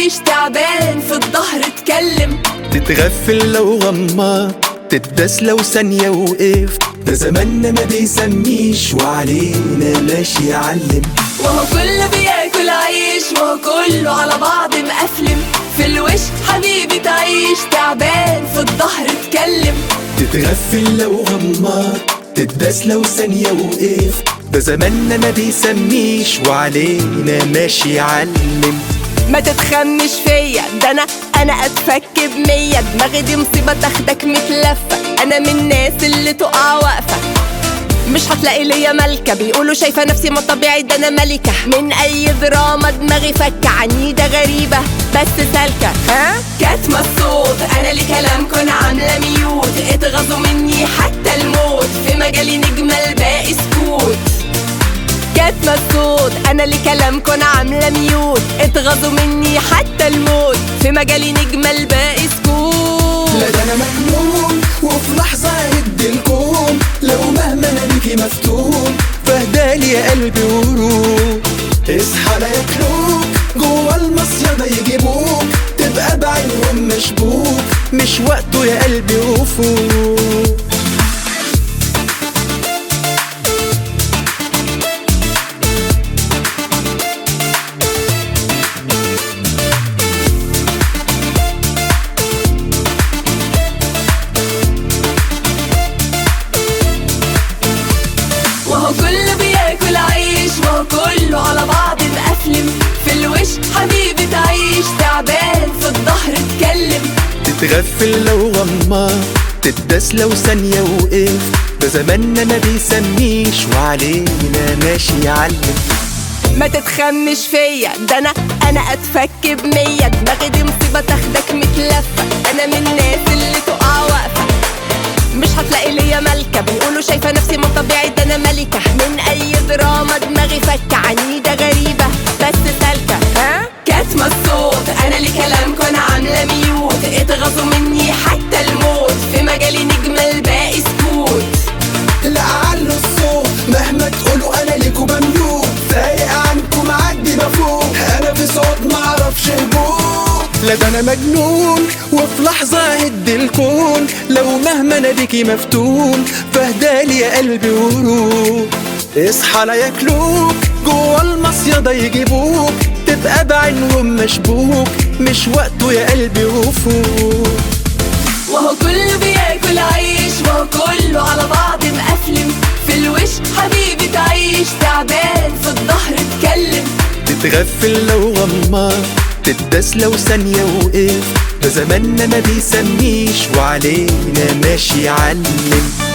تعيش تعبان في الظهر اتكلم تتغفل لو غمض تتداس لو ثانية وقفت ده زماننا ما بيسميش وعلينا ماشي يعلم وهو كله بياكل عيش وهو كله على بعض مقفلم في الوش حبيبي تعيش تعبان في الظهر اتكلم تتغفل لو غمض تتداس لو ثانية وقفت ده زماننا ما بيسميش وعلينا ماشي يعلم ما تتخمش فيا ده انا انا اتفك بمية دماغي دي مصيبة تاخدك متلفة انا من الناس اللي تقع واقفة مش هتلاقي ليا ملكة بيقولوا شايفة نفسي ما طبيعي ده انا ملكة من اي دراما دماغي فكة عنيدة غريبة بس سالكة ها كاتمة الصوت انا لكلامكن عاملة ميوت اتغاظوا مني حتى الموت في مجالي نجمة الباقي سكوت كاتمة الصوت انا لكلامكن عاملة ميوت اتغاظوا مني حتى الموت في مجالي نجمة الباقي سكوت لا ده انا مجنون وفي لحظة هد الكون لو مهما انا بيكي مفتون فهدالي يا قلبي وروح اصحى لا ياكلوك جوا المصيدة يجيبوك تبقى بعينهم مشبوك مش وقته يا قلبي وفوق وهو كله بياكل عيش وهو كله على بعض مقفلم في الوش حبيبي تعيش تعبان في الظهر اتكلم تتغفل لو غمض تتداس لو ثانية وقف ده زماننا ما بيسميش وعلينا ماشي يعلم ما تتخمش فيا ده انا انا اتفك بمية دماغي دي مصيبة تاخدك متلفة انا من الناس اللي تقع واقفة مش هتلاقي ليا ملكة بيقولوا شايفة نفسي ما طبيعي ده انا ملكة من اي دراما دماغي فكة عنيدة غريبة بس سالكة ها كاتمة الصوت انا لكلامكن عاملة ميوت اتغاظوا مني حتى الموت في مجالي نجمة الباقي سكوت لا علوا الصوت مهما تقولوا انا ليكوا بملوك فايق عنكم معدي بفوق انا في صوت معرفش هبوط لا ده انا مجنون وفي لحظة هد الكون لو مهما انا بيكي مفتون فهدالي يا قلبي وروح اصحى لا ياكلوك جوا المصيدة يجيبوك تبقى بعينهم مشبوك مش وقته يا قلبي وفوق وهو كله بياكل عيش وهو كله على بعض مقفلم في الوش حبيبي تعيش تعبان في الظهر اتكلم تتغفل لو غمض تتداس لو ثانية وقف ده زماننا ما بيسميش وعلينا ماشي يعلم